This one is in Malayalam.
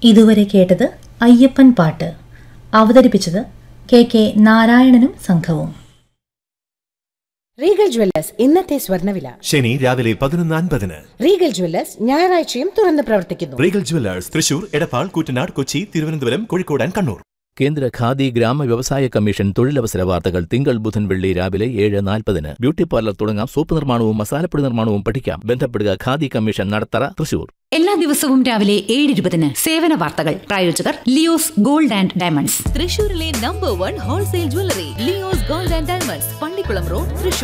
ഇതുവരെ കേട്ടത് അയ്യപ്പൻ പാട്ട് അവതരിപ്പിച്ചത് കെ കെ നാരായണനും സംഘവും റീഗൽ ജ്വല്ലേഴ്സ് ഇന്നത്തെ സ്വർണ്ണവില ശനി രാവിലെ പതിനൊന്ന് അൻപതിന് റീഗൽ ജ്വല്ലേഴ്സ് ഞായറാഴ്ചയും തുറന്ന് പ്രവർത്തിക്കുന്നു Regal jewellers Thrissur Edappal Koottanad Kochi Thiruvananthapuram Kozhikode and Kannur കേന്ദ്ര ഖാദി ഗ്രാമ വ്യവസായ കമ്മീഷൻ തൊഴിലവസര വാർത്തകൾ തിങ്കൾ ബുധൻ വെള്ളി രാവിലെ ഏഴ് നാൽപ്പതിന് ബ്യൂട്ടി പാർലർ തുടങ്ങാം സോപ്പ് നിർമ്മാണവും മസാലപ്പൊടി നിർമ്മാണവും പഠിക്കാം ബന്ധപ്പെടുക ഖാദി കമ്മീഷൻ നടത്തറ തൃശൂർ എല്ലാ ദിവസവും രാവിലെ ഏഴ് ഇരുപതിന് സേവന വാർത്തകൾ പ്രായോജകർ ലിയോസ് ഗോൾഡ് ആൻഡ് ഡയമണ്ട്സ് തൃശൂരിലെ number one wholesale jewellery Leos gold and diamonds Pallikulam road Thrissur